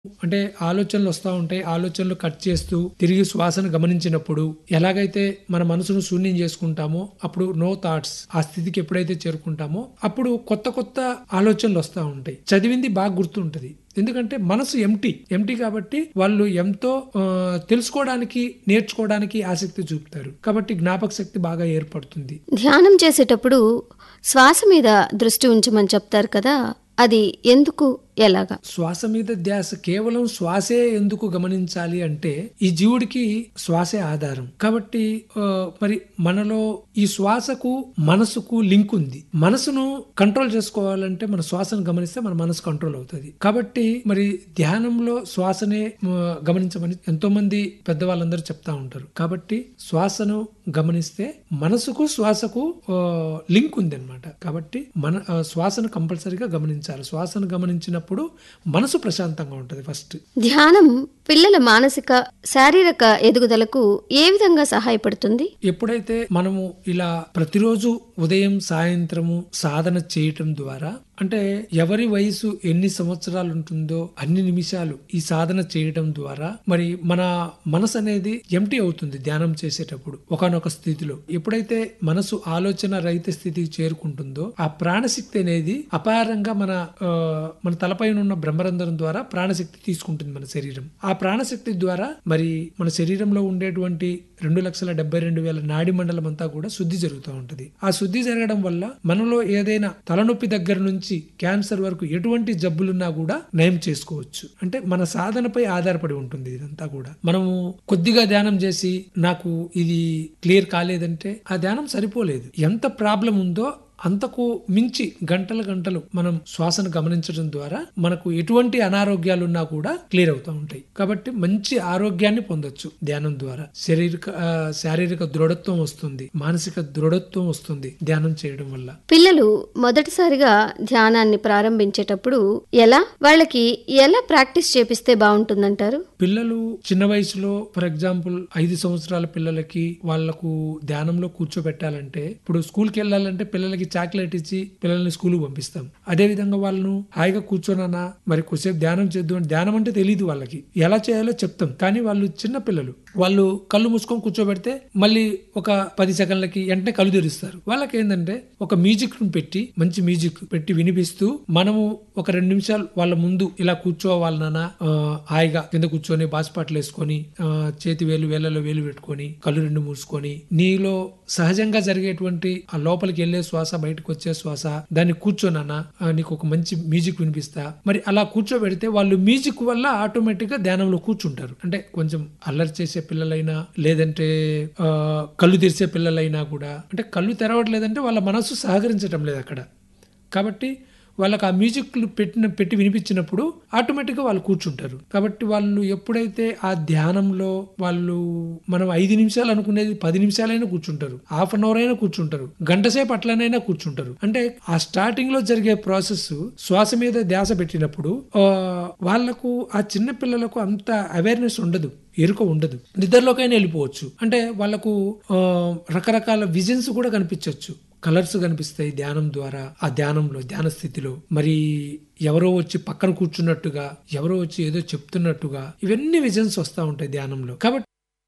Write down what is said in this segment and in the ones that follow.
అంటే ఆలోచనలు వస్తూ ఉంటాయి ఆలోచనలు కట్ చేస్తూ తిరిగి శ్వాసను గమనించినప్పుడు ఎలాగైతే మన మనసును శూన్యం చేసుకుంటామో అప్పుడు నో థాట్స్ ఆ స్థితికి ఎప్పుడైతే చేరుకుంటామో అప్పుడు కొత్త కొత్త ఆలోచనలు వస్తూ ఉంటాయి చదివింది బాగా గుర్తుంటది ఎందుకంటే మనసు ఎంటీ ఎంటీ కాబట్టి వాళ్ళు ఎంతో ఆ, తెలుసుకోవడానికి నేర్చుకోవడానికి ఆసక్తి చూపుతారు కాబట్టి జ్ఞాపక శక్తి బాగా ఏర్పడుతుంది ధ్యానం చేసేటప్పుడు శ్వాస మీద దృష్టి ఉంచమని చెప్తారు కదా అది ఎందుకు ఎలాగా శ్వాస మీద ధ్యాస కేవలం శ్వాసే ఎందుకు గమనించాలి అంటే ఈ జీవుడికి శ్వాసే ఆధారం కాబట్టి ఆ, మరి మనలో ఈ శ్వాసకు మనసుకు లింక్ ఉంది మనసును కంట్రోల్ చేసుకోవాలంటే మన శ్వాసను గమనిస్తే మన మనసు కంట్రోల్ అవుతుంది కాబట్టి మరి ధ్యానంలో శ్వాసనే ఆ, గమనించమని ఎంతో మంది పెద్దవాళ్ళందరూ చెప్తా ఉంటారు కాబట్టి శ్వాసను గమనిస్తే మనసుకు శ్వాసకు ఆ, లింక్ ఉంది అనమాట కాబట్టి మన ఆ, శ్వాసను కంపల్సరీగా గమనించాలి శ్వాసను గమనించినప్పుడు మనసు ప్రశాంతంగా ఉంటుంది ఫస్ట్ ధ్యానం పిల్లల మానసిక శారీరక ఎదుగుదలకు ఏ విధంగా సహాయపడుతుంది ఎప్పుడైతే మనము ఇలా ప్రతిరోజు ఉదయం సాయంత్రము సాధన చేయటం ద్వారా అంటే ఎవరి వయసు ఎన్ని సంవత్సరాలు ఉంటుందో అన్ని నిమిషాలు ఈ సాధన చేయటం ద్వారా మరి మన మనసు అనేది ఎంటీ అవుతుంది ధ్యానం చేసేటప్పుడు ఒకనొక స్థితిలో ఎప్పుడైతే మనసు ఆలోచన రహిత స్థితికి చేరుకుంటుందో ఆ ప్రాణశక్తి అనేది అపారంగా మన ఆ, మన తలపైన ఉన్న బ్రహ్మరంధ్రం ద్వారా ప్రాణశక్తి తీసుకుంటుంది మన శరీరం ఆ ప్రాణశక్తి ద్వారా మరి మన శరీరంలో ఉండేటువంటి రెండు లక్షల డెబ్బై రెండు వేల నాడి మండలం అంతా కూడా శుద్ధి జరుగుతూ ఉంటది ఆ శుద్ధి జరగడం వల్ల మనలో ఏదైనా తలనొప్పి దగ్గర నుంచి క్యాన్సర్ వరకు ఎటువంటి జబ్బులున్నా కూడా నయం చేసుకోవచ్చు అంటే మన సాధనపై ఆధారపడి ఉంటుంది ఇదంతా కూడా మనము కొద్దిగా ధ్యానం చేసి నాకు ఇది క్లియర్ కాలేదంటే ఆ ధ్యానం సరిపోలేదు ఎంత ప్రాబ్లం ఉందో అంతకు మించి గంటలు గంటలు మనం శ్వాసను గమనించడం ద్వారా మనకు ఎటువంటి అనారోగ్యాలు ఉన్నా కూడా క్లియర్ అవుతూ ఉంటాయి కాబట్టి మంచి ఆరోగ్యాన్ని పొందొచ్చు ధ్యానం ద్వారా శారీరక ఆ, శారీరక దృఢత్వం వస్తుంది మానసిక దృఢత్వం వస్తుంది ధ్యానం చేయడం వల్ల పిల్లలు మొదటిసారిగా ధ్యానాన్ని ప్రారంభించేటప్పుడు ఎలా వాళ్ళకి ఎలా ప్రాక్టీస్ చేపిస్తే బాగుంటుందంటారు పిల్లలు చిన్న వయసులో ఫర్ ఎగ్జాంపుల్ ఐదు సంవత్సరాల పిల్లలకి వాళ్లకు ధ్యానంలో కూర్చోబెట్టాలంటే ఇప్పుడు స్కూల్కి వెళ్ళాలంటే పిల్లలకి చాక్లెట్ ఇచ్చి పిల్లల్ని స్కూల్ పంపిస్తాం అదే విధంగా వాళ్ళను హాయిగా కూర్చోనన్నా మరి కొద్దిసేపు ధ్యానం చేద్దాం అంటే ధ్యానం అంటే తెలియదు వాళ్ళకి ఎలా చేయాలో చెప్తాం కానీ వాళ్ళు చిన్న పిల్లలు వాళ్ళు కళ్ళు మూసుకొని కూర్చోబెడితే మళ్ళీ ఒక పది సెకండ్లకి వెంటనే కళ్ళు తెరుస్తారు వాళ్ళకి ఏంటంటే ఒక మ్యూజిక్ పెట్టి మంచి మ్యూజిక్ పెట్టి వినిపిస్తూ మనము ఒక రెండు నిమిషాలు వాళ్ళ ముందు ఇలా కూర్చోవాలి నాన్న ఆ, హాయిగా కింద కూర్చొని బాసిపాట్లు వేసుకొని ఆ, చేతి వేలు వేలలో వేలు పెట్టుకొని కళ్ళు రెండు మూసుకొని నీలో సహజంగా జరిగేటువంటి ఆ లోపలికి వెళ్ళే శ్వాస బయటకు వచ్చే శ్వాస దాన్ని కూర్చోనన్నా నీకు ఒక మంచి మ్యూజిక్ వినిపిస్తా మరి అలా కూర్చోబెడితే వాళ్ళు మ్యూజిక్ వల్ల ఆటోమేటిక్ గా ధ్యానంలో కూర్చుంటారు అంటే కొంచెం అల్లరి చేసే పిల్లలైనా లేదంటే ఆ, కళ్ళు తెరిచే పిల్లలైనా కూడా అంటే కళ్ళు తెరవట్లేదంటే వాళ్ళ మనసు సహకరించటం లేదు అక్కడ కాబట్టి వాళ్ళకి ఆ మ్యూజిక్లు పెట్టిన పెట్టి వినిపించినప్పుడు ఆటోమేటిక్గా వాళ్ళు కూర్చుంటారు కాబట్టి వాళ్ళు ఎప్పుడైతే ఆ ధ్యానంలో వాళ్ళు మనం ఐదు నిమిషాలు అనుకునేది పది నిమిషాలైనా కూర్చుంటారు హాఫ్ అన్ అవర్ అయినా కూర్చుంటారు గంట సేపు అట్లనైనా కూర్చుంటారు అంటే ఆ స్టార్టింగ్ లో జరిగే ప్రాసెస్ శ్వాస మీద ధ్యాస పెట్టినప్పుడు ఆ, వాళ్ళకు ఆ చిన్న పిల్లలకు అంత అవేర్నెస్ ఉండదు ఎరుక ఉండదు నిద్రలోకైనా వెళ్ళిపోవచ్చు అంటే వాళ్ళకు ఆ, రకరకాల విజన్స్ కూడా కనిపించవచ్చు కలర్స్ కనిపిస్తాయి ధ్యానం ద్వారా ఆ ధ్యానంలో ధ్యాన స్థితిలో మరి ఎవరో వచ్చి పక్కన కూర్చున్నట్టుగా ఎవరో వచ్చి ఏదో చెప్తున్నట్టుగా ఇవన్నీ విజన్స్ వస్తూ ఉంటాయి ధ్యానంలో కాబట్టి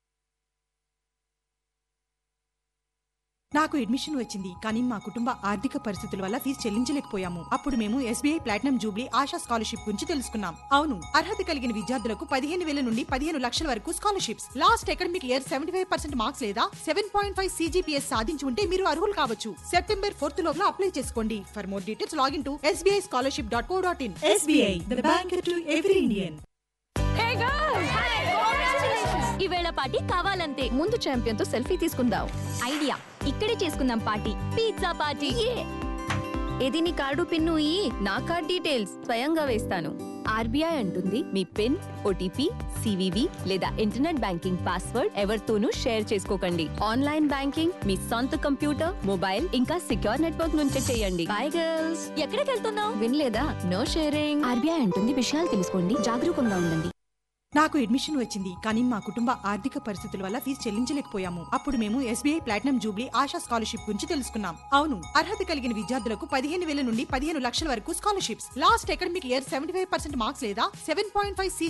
నాకు అడ్మిషన్ వచ్చింది కానీ మా కుటుంబ ఆర్థిక పరిస్థితుల వల్ల ఫీజు చెల్లించలేకపోయాము అప్పుడు మేము SBI platinum jubilee Asha scholarship గురించి తెలుసుకున్నాం అవును అర్హత కలిగిన విద్యార్థులకు పదిహేను వేల నుండి పదిహేను లక్షల వరకు scholarships last academic year seventy five percent marks లేదా సెవెన్ పాయింట్ ఫైవ్ సీజీపీఎస్ సాధించి ఉంటే మీరు అర్హులు కావచ్చు సెప్టెంబర్ ఫోర్త్ లోపల అప్లై చేసుకోండి for more details login to SBI scholarship dot co dot in SBI, the bank to every Indian. ఈవేళ party కావాలంతే ముందు ఛాంపియన్ తో సెల్ఫీ తీసుకుందాం ఐడియా ఇక్కడే చేసుకుందాం పార్టీ పిజ్జా పార్టీ ఏది నీ కార్డు పిన్ను ఈ నా కార్డ్ డీటెయిల్స్ స్వయంగా వేస్తాను ఆర్బీఐ అంటుంది మీ పిన్ ఓటీపీ సివివి లేదా ఇంటర్నెట్ బ్యాంకింగ్ పాస్వర్డ్ ఎవరితోనూ షేర్ చేసుకోకండి ఆన్లైన్ బ్యాంకింగ్ మీ సొంత కంప్యూటర్ మొబైల్ ఇంకా సిక్యూర్ నెట్వర్క్ నుంచే చేయండి బై గర్ల్స్ ఎక్కడికి వెళ్తున్నావు వినలేదా నో షేరింగ్ ఆర్బీఐ అంటుంది విషయాలు తెలుసుకోండి జాగరూకంగా ఉండండి నాకు అడ్మిషన్ వచ్చింది కానీ మా కుటుంబ ఆర్థిక పరిస్థితుల వల్ల ఫీజు చెల్లించలేకపోయాము అప్పుడు మేము SBI platinum jubilee Asha scholarship గురించి తెలుసుకున్నాం అవును అర్హత కలిగిన విద్యార్థులకు పదిహేను వేల నుండి పదిహేను లక్షల వరకు scholarships last academic year seventy five percent marks లేదా సెవెన్ పాయింట్ ఫైవ్